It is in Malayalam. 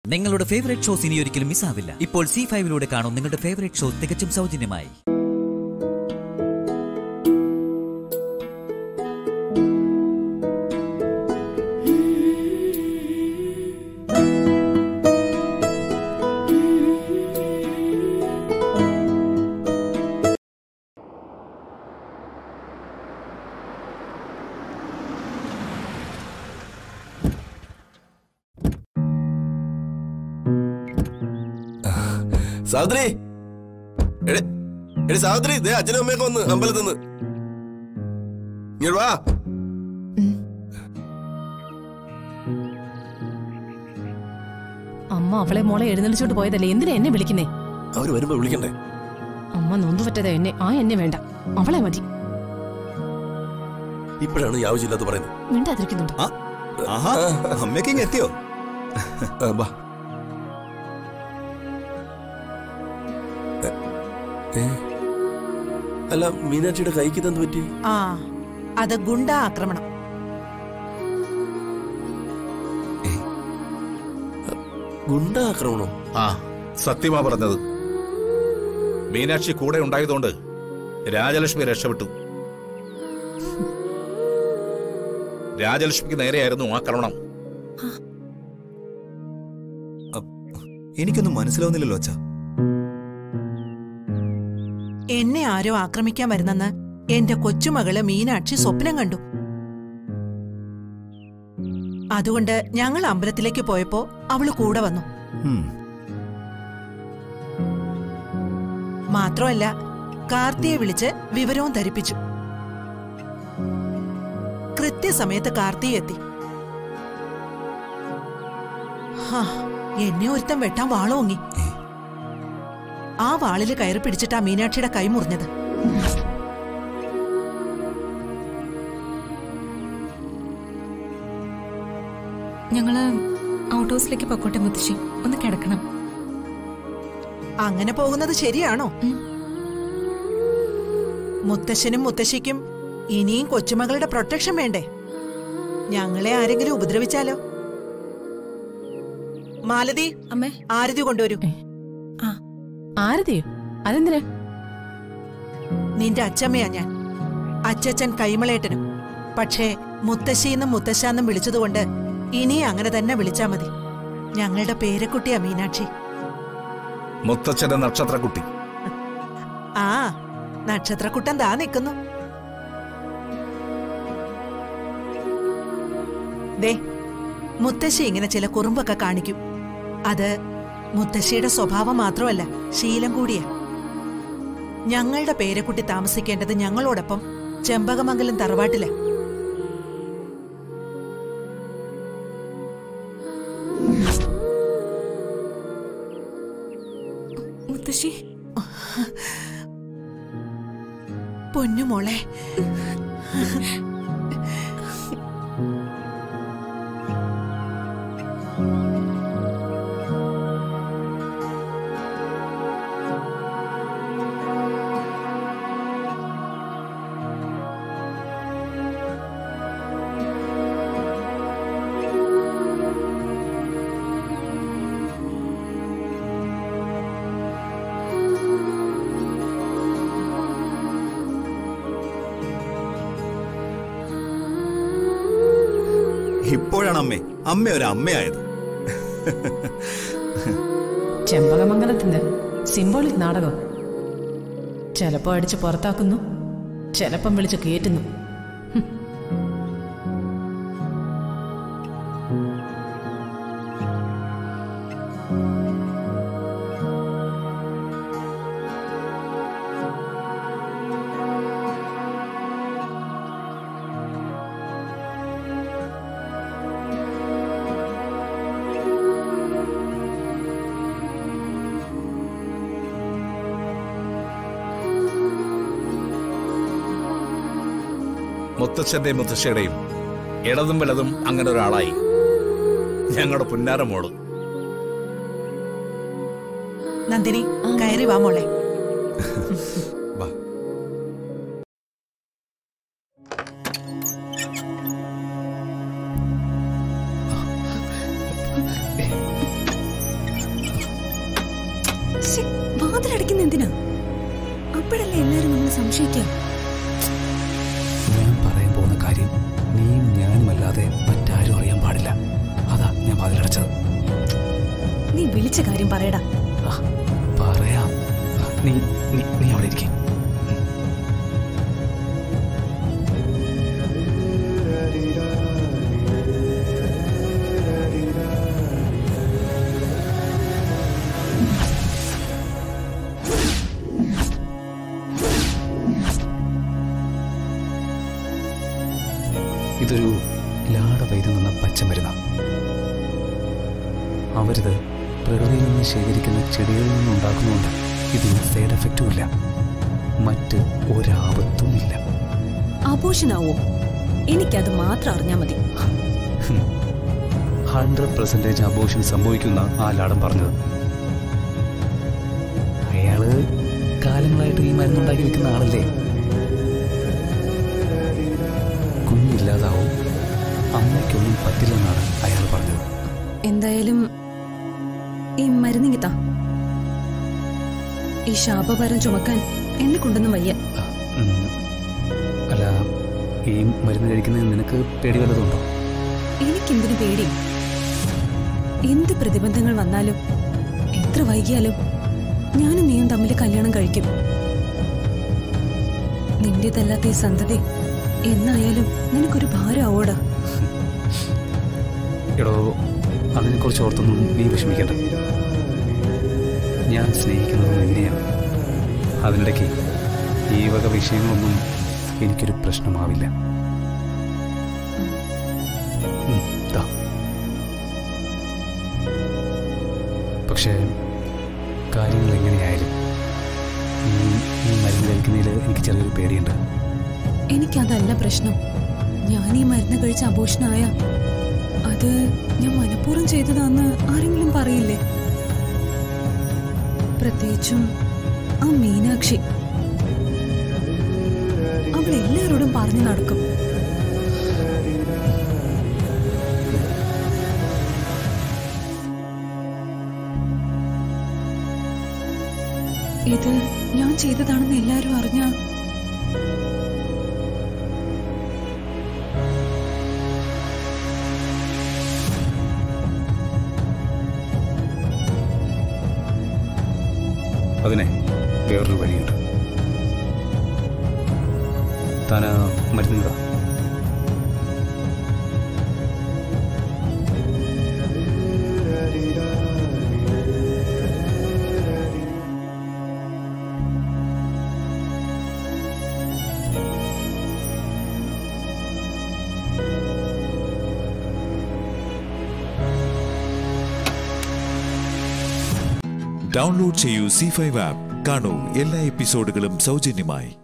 നിങ്ങളുടെ ഫേവറേറ്റ് ഷോസ് ഇനി ഒരിക്കലും മിസ്സാവില്ല ഇപ്പോൾ സി ഫൈവിലൂടെ കാണും നിങ്ങളുടെ ഫേവറേറ്റ് ഷോ തികച്ചും സൗജന്യമായി സാവിത്രി എടി എടി സാവിത്രി ദേ അച്ഛനും അമ്മയൊക്കെ വന്ന് അമ്പലത്തിൽ നിന്ന് ഇങ്ങോട്ട് വാ അമ്മ അവളെ മോളെ എഴുന്നള്ളിച്ചോട്ട് പോയതല്ലേ എന്തിനാ എന്നെ വിളിക്കുന്നേ അവര് വരുമ്പോ വിളിക്കണ്ടേ അമ്മ നൊന്തു പറ്റതാ എന്നെ ആ എന്നെ വേണ്ട അവളെ മതി ഇപ്പോഴാണ് ഈ ആവശ്യമില്ലാത്ത പറയുന്നത് മിണ്ടാതിരിക്കുന്നുണ്ട് ആ, ആഹാ അമ്മയ്ക്ക് ഇങ്ങ് എത്തിയോ ആ, വാ എ, ഏ? അല്ല മീനാക്ഷിയുടെ കൈക്ക് തന്നു പറ്റി ആ അത് ഗുണ്ടാ ആക്രമണം ഗുണ്ട ആക്രമണോ ആ സത്യമാ പറഞ്ഞത് മീനാക്ഷി കൂടെ ഉണ്ടായതുകൊണ്ട് രാജലക്ഷ്മി രക്ഷപ്പെട്ടു രാജലക്ഷ്മിക്ക് നേരെയായിരുന്നു ആക്രമണം എനിക്കൊന്നും മനസ്സിലാവുന്നില്ലല്ലോ അച്ഛാ എന്നെ ആരോ ആക്രമിക്കാൻ വരുന്നെന്ന് എന്റെ കൊച്ചുമകള് മീനാക്ഷി സ്വപ്നം കണ്ടു അതുകൊണ്ട് ഞങ്ങൾ അമ്പലത്തിലേക്ക് പോയപ്പോ അവള് കൂടെ വന്നു ഉം. മാത്രമല്ല കാർത്തിയെ വിളിച്ച് വിവരവും ധരിപ്പിച്ചു കൃത്യസമയത്ത് കാർത്തി എത്തി ഹാ, എന്നെ ഒരുത്തൻ വെട്ടാൻ വാളോങ്ങി ആ വാളില് കയറി പിടിച്ചിട്ടാ മീനാക്ഷിയുടെ കൈ മുറിഞ്ഞത് ഞങ്ങള് ഔട്ട് ഹൗസിലേക്ക് പൊക്കോട്ടെ മുത്തശ്ശി ഒന്ന് കിടക്കണം അങ്ങനെ പോകുന്നത് ശരിയാണോ ഉം. മുത്തശ്ശനും മുത്തശ്ശിക്കും ഇനിയും കൊച്ചുമകളുടെ പ്രൊട്ടക്ഷൻ വേണ്ടേ ഞങ്ങളെ ആരെങ്കിലും ഉപദ്രവിച്ചാലോ മാലതി അമ്മേ ആരതി കൊണ്ടുവരൂ ആരതിയോ അതെന്തിനാ നിന്റെ അച്ചമ്മയാ ഞാൻ അച്ചച്ചൻ കൈമളേട്ടനും പക്ഷേ മുത്തശ്ശിന്നും മുത്തശ്ശാന്നും വിളിച്ചതുകൊണ്ട് ഇനി അങ്ങനെ തന്നെ വിളിച്ചാ മതി ഞങ്ങളുടെ പേരക്കുട്ടിയാ മീനാക്ഷി മുത്തച്ഛന്റെ നക്ഷത്രക്കുട്ടി ആ നക്ഷത്രക്കുട്ടൻ താ നിൽക്കുന്നു ദേ മുത്തശ്ശി ഇങ്ങനെ ചില കുറുമ്പൊക്കെ കാണിക്കും അത് മുത്തശ്ശിയുടെ സ്വഭാവം മാത്രമല്ല ശീലം കൂടിയാ ഞങ്ങളുടെ പേരക്കുട്ടി താമസിക്കേണ്ടത് ഞങ്ങളോടൊപ്പം ചെമ്പകമംഗലം തറവാട്ടില മുത്തശ്ശി പൊന്നുമോളെ ഇപ്പോഴാണ് അമ്മേ അമ്മ ഒരു അമ്മയായത് ചെമ്പകമംഗലത്തിന്റെ സിംബോളിക് നാടകം ചിലപ്പോ അടിച്ച് പുറത്താക്കുന്നു ചിലപ്പം വിളിച്ച് കയറ്റുന്നു മുത്തച്ഛന്റെയും മുത്തശ്ശിയുടെയും ഇടതും വലതും അങ്ങനെ ഒരാളായി ഞങ്ങളുടെ പുന്നാര മോള് നന്ദിനി കയറി വാ മോളെ വാ വാതിലടയ്ക്കുന്ന എന്തിനാ അപ്പോഴല്ലേ എല്ലാരും നമ്മൾ സംശയിക്കാം ഞാൻ പറയാൻ പോകുന്ന കാര്യം നീയും ഞാനും അല്ലാതെ മറ്റാരും അറിയാൻ പാടില്ല അതാ ഞാൻ വാതിലടച്ചത് നീ വിളിച്ച കാര്യം പറയടാ ആ, പറയാം നീ നീ നീ അവിടെ ഇരിക്കേ ഇതൊരു ലാട വൈദ്യം നിന്ന പച്ചമരുന്നാണ് അവരിത് പ്രകൃതിയിൽ നിന്ന് ശേഖരിക്കുന്ന ചെടികളിൽ നിന്ന് ഉണ്ടാക്കുന്നുണ്ട് ഇതിന് സൈഡ് എഫക്റ്റും ഇല്ല മറ്റ് ഒരാപത്തും ഇല്ല ആഘോഷനാവോ എനിക്കത് മാത്രം അറിഞ്ഞാ മതി ഹൺഡ്രഡ് പെർസെൻറ്റേജ് അബോഷൻ സംഭവിക്കുന്ന ആ ലാടൻ പറഞ്ഞത് അയാള് കാലങ്ങളായിട്ട് ഈ മരുന്നുണ്ടാക്കി വെക്കുന്ന ആളല്ലേ കുഞ്ഞില്ലാതാവും അമ്മയ്ക്കൊന്നും പറ്റില്ലെന്നാണ് അയാൾ പറഞ്ഞത് എന്തായാലും ഈ മരുന്നിങ്ങിത്താ ഈ ശാപഭാരം ചുമക്കാൻ എന്നെ കൊണ്ടൊന്നും വയ്യ ആ, ഉം. അല്ല ഈ മരുന്ന് കഴിക്കുന്നതിന് നിനക്ക് പേടി വല്ലതുണ്ടോ എനിക്കെന്തിനു പേടി എന്ത് പ്രതിബന്ധങ്ങൾ വന്നാലും എത്ര വൈകിയാലും ഞാനും നീയും തമ്മിൽ കല്യാണം കഴിക്കും നിന്റേതല്ലാത്ത ഈ സന്തതി എന്നായാലും നിനക്കൊരു ഭാരം ആവോടാ എടോ അതിനെക്കുറിച്ച് ഓർത്തൊന്നും നീ വിഷമിക്കണ്ട ഞാൻ സ്നേഹിക്കുന്നത് നിന്നെയാണ് അതിനിടയ്ക്ക് ഈ വക വിഷയങ്ങളൊന്നും എനിക്കൊരു പ്രശ്നമാവില്ല ഉം, ദാ. പക്ഷേ കാര്യങ്ങൾ എങ്ങനെയായാലും ഈ ഈ മരുന്ന് കഴിക്കുന്നതിൽ എനിക്ക് ചെറിയൊരു പേടിയുണ്ട് എനിക്കതല്ല പ്രശ്നം ഞാൻ ഈ മരുന്ന് കഴിച്ച് അബോഷനായ അത് ഞാൻ മനഃപൂർവ്വം ചെയ്തതാന്ന് ആരെങ്കിലും പറയില്ലേ പ്രത്യേകിച്ചും ആ മീനാക്ഷി അവൾ എല്ലാവരോടും പറഞ്ഞു നടക്കും ഇത് ഞാൻ ചെയ്തതാണെന്ന് എല്ലാവരും അറിഞ്ഞ അതിനെ വേറൊരു വഴിയുണ്ട് താൻ ആ മരുന്ന് താ. ഡൗൺലോഡ് ചെയ്യൂ സി ഫൈവ് ആപ്പ് കാണൂ എല്ലാ എപ്പിസോഡുകളും സൗജന്യമായി